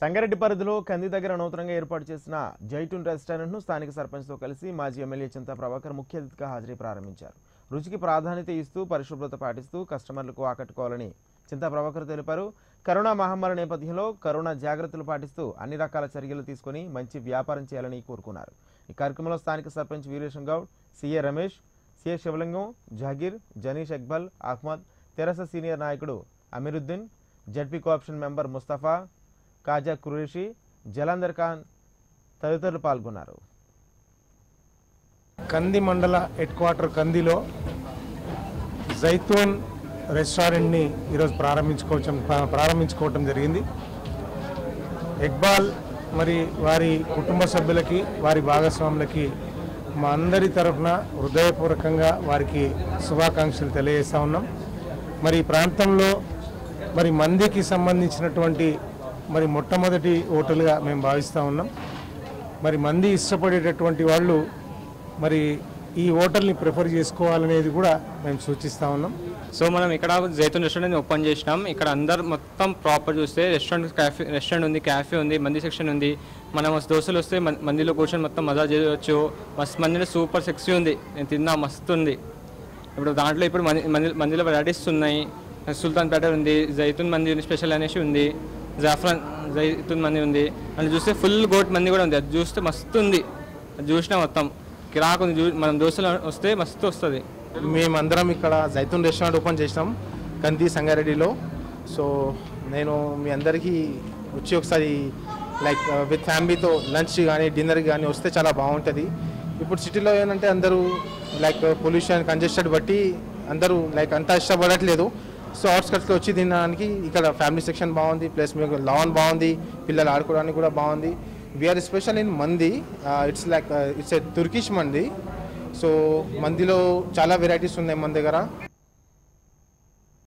సంగారెడ్డి పరిధిలో కంది దగ్గర నూతనంగా ఏర్పాటు చేసిన జైటూన్ రెస్టారెంట్ను స్థానిక సర్పంచ్తో కలిసి మాజీ ఎమ్మెల్యే చింతా ప్రభాకర్ ముఖ్య అతిథిగా హాజరై ప్రారంభించారు రుచికి ప్రాధాన్యత ఇస్తూ పరిశుభ్రత పాటిస్తూ కస్టమర్లకు ఆకట్టుకోవాలని చింతా ప్రభాకర్ తెలిపారు కరోనా మహమ్మారి నేపథ్యంలో కరోనా జాగ్రత్తలు పాటిస్తూ అన్ని రకాల చర్యలు తీసుకొని మంచి వ్యాపారం చేయాలని కోరుకున్నారు ఈ కార్యక్రమంలో స్థానిక సర్పంచ్ వీరేశం గౌడ్ సీఏ రమేష్ సిఏ శివలింగం జహగీర్ జనీష్ ఇక్బల్ అహ్మద్ తెరస సీనియర్ నాయకుడు Amiruddin Z P cooption member Mustafa Khaja Qureshi Jalandhar Khan తదితరులు పాల్గొన్నారు కంది మండల హెడ్ క్వార్టర్ కందిలో జైతూన్ రెస్టారెంట్ని ఈరోజు ప్రారంభించుకోవటం ప్రారంభించుకోవటం జరిగింది ఇక్బాల్ మరి వారి కుటుంబ సభ్యులకి వారి భాగస్వాములకి మా అందరి తరఫున హృదయపూర్వకంగా వారికి శుభాకాంక్షలు తెలియజేస్తా ఉన్నాం మరి ఈ ప్రాంతంలో మరి మందికి సంబంధించినటువంటి మరి మొట్టమొదటి హోటల్గా మేము భావిస్తూ ఉన్నాం మరి మంది ఇష్టపడేటటువంటి వాళ్ళు మరి ఈ హోటల్ని ప్రిఫర్ చేసుకోవాలనేది కూడా మేము సూచిస్తూ ఉన్నాం సో మనం ఇక్కడ జైతూన్ రెస్టారెంట్ ఓపెన్ చేసినాం ఇక్కడ అందరు మొత్తం ప్రాపర్ చూస్తే రెస్టారెంట్ క్యాఫే రెస్టారెంట్ ఉంది క్యాఫే ఉంది మంది సెక్షన్ ఉంది మనం మస్తు దోశలు వస్తే మం- మందిలో కూర్చొని మొత్తం మజా చేయవచ్చు మస్తు మందిలో సూపర్ సెక్సీ ఉంది నేను తిన్నా మస్తు ఉంది ఇప్పుడు దాంట్లో ఇప్పుడు మంది మంది- మందిలో వెరైటీస్ ఉన్నాయి సుల్తాన్ ప్యాటర్ ఉంది జైతూన్ మంది ఉంది స్పెషల్ అనేసి ఉంది జాఫ్రాన్ జైతూన్ మంది ఉంది అండ్ చూస్తే ఫుల్ గోట్ మంది కూడా ఉంది అది చూస్తే మస్తు ఉంది అది చూసినా మొత్తం కిరాకు ఉంది చూ- మనం దోశలు వస్తే మస్తు వస్తుంది మేమందరం ఇక్కడ జైతూన్ రెస్టారెంట్ ఓపెన్ చేసినాం కంది సంగారెడ్డిలో సో నేను మీ అందరికీ వచ్చి ఒకసారి లైక్ విత్ ఫ్యామిలీతో లంచ్ కానీ డిన్నర్ కానీ వస్తే చాలా బాగుంటుంది ఇప్పుడు సిటీలో ఏంటంటే అందరూ లైక్ పొల్యూషన్ కంజెస్టెడ్ బట్టి అందరూ లైక్ అంతా ఇష్టపడట్లేదు సో అవుట్స్కట్స్లో వచ్చి తినడానికి ఇక్కడ ఫ్యామిలీ సెక్షన్ బాగుంది ప్లస్ మీకు లాన్ బాగుంది పిల్లలు ఆడుకోవడానికి కూడా బాగుంది we're special in mandi it's like it's a Turkish mandi so మందిలో చాలా వెరైటీస్ ఉన్నాయి మన దగ్గర